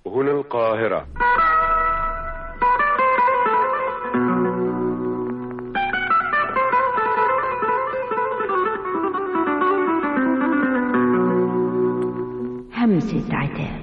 هنا القاهرة همسة عتاب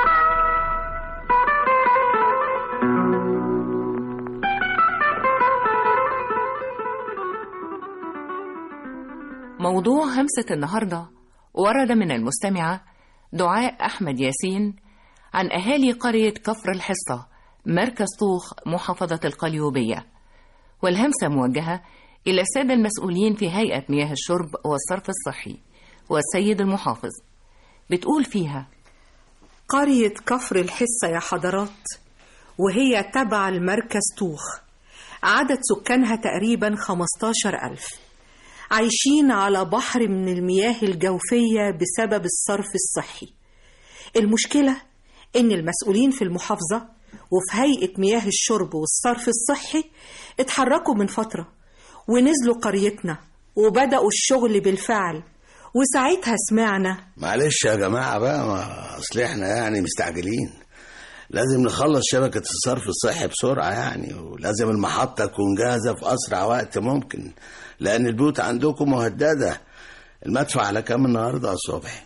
موضوع همسة النهاردة ورد من المستمعة دعاء أحمد ياسين عن أهالي قرية كفر الحصة مركز طوخ محافظة القليوبية والهمسة موجهة إلى السادة المسؤولين في هيئة مياه الشرب والصرف الصحي والسيد المحافظ بتقول فيها قرية كفر الحصة يا حضرات وهي تبع المركز طوخ عدد سكانها تقريبا 15 ألف عايشين على بحر من المياه الجوفية بسبب الصرف الصحي المشكلة إن المسؤولين في المحافظة وفي هيئة مياه الشرب والصرف الصحي اتحركوا من فترة ونزلوا قريتنا وبدأوا الشغل بالفعل وساعتها سمعنا معلش يا جماعة بقى ما أصل إحنا يعني مستعجلين لازم نخلص شبكة الصرف الصحي بسرعة يعني ولازم المحطة تكون جاهزة في أسرع وقت ممكن لأن البيوت عندكم مهددة المدفع على كام النهاردة الصبح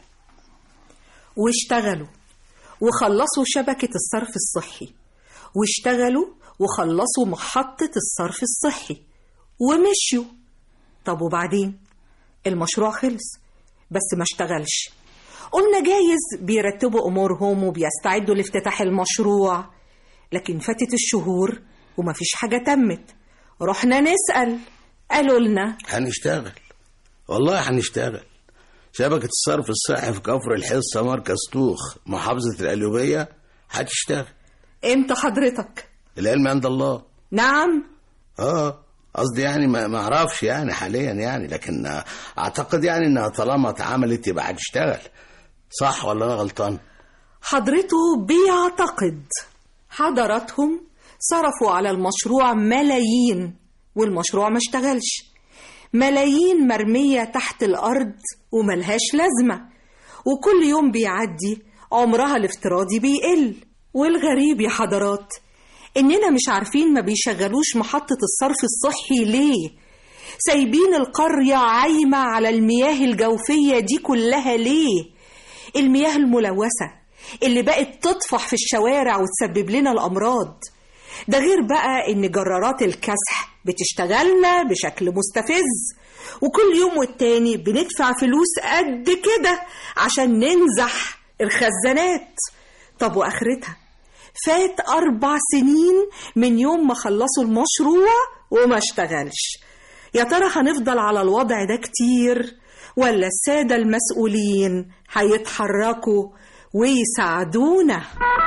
واشتغلوا وخلصوا شبكة الصرف الصحي واشتغلوا وخلصوا محطة الصرف الصحي ومشيوا طب وبعدين المشروع خلص بس ما اشتغلش قلنا جايز بيرتبوا أمورهم وبيستعدوا لافتتاح المشروع لكن فاتت الشهور ومفيش حاجة تمت رحنا نسأل قالوا لنا هنشتغل والله هنشتغل شبكة الصرف الصحي في كفر الحصة مركز طوخ محافظة القليوبية هتشتغل امتى حضرتك العلم عند الله نعم اه قصدي يعني ما ما اعرفش يعني حاليا يعني لكن آه، اعتقد يعني انها طالما اتعملت يبقى هتشتغل صح ولا انا غلطان حضرته بيعتقد حضراتهم صرفوا على المشروع ملايين والمشروع ما اشتغلش ملايين مرمية تحت الأرض وملهاش لازمة وكل يوم بيعدي عمرها الافتراضي بيقل والغريب يا حضرات إننا مش عارفين ما بيشغلوش محطة الصرف الصحي ليه سايبين القرية عايمة على المياه الجوفية دي كلها ليه المياه الملوثة اللي بقت تطفح في الشوارع وتسبب لنا الأمراض ده غير بقى إن جرارات الكسح بتشتغلنا بشكل مستفز وكل يوم والتاني بندفع فلوس قد كده عشان ننزح الخزانات طب وآخرتها فات أربع سنين من يوم ما خلصوا المشروع وما اشتغلش يا ترى هنفضل على الوضع ده كتير ولا السادة المسؤولين هيتحركوا ويساعدونا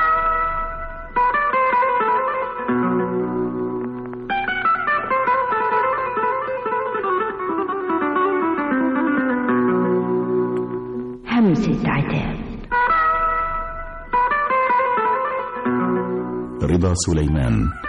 همسة عتاب رضا سليمان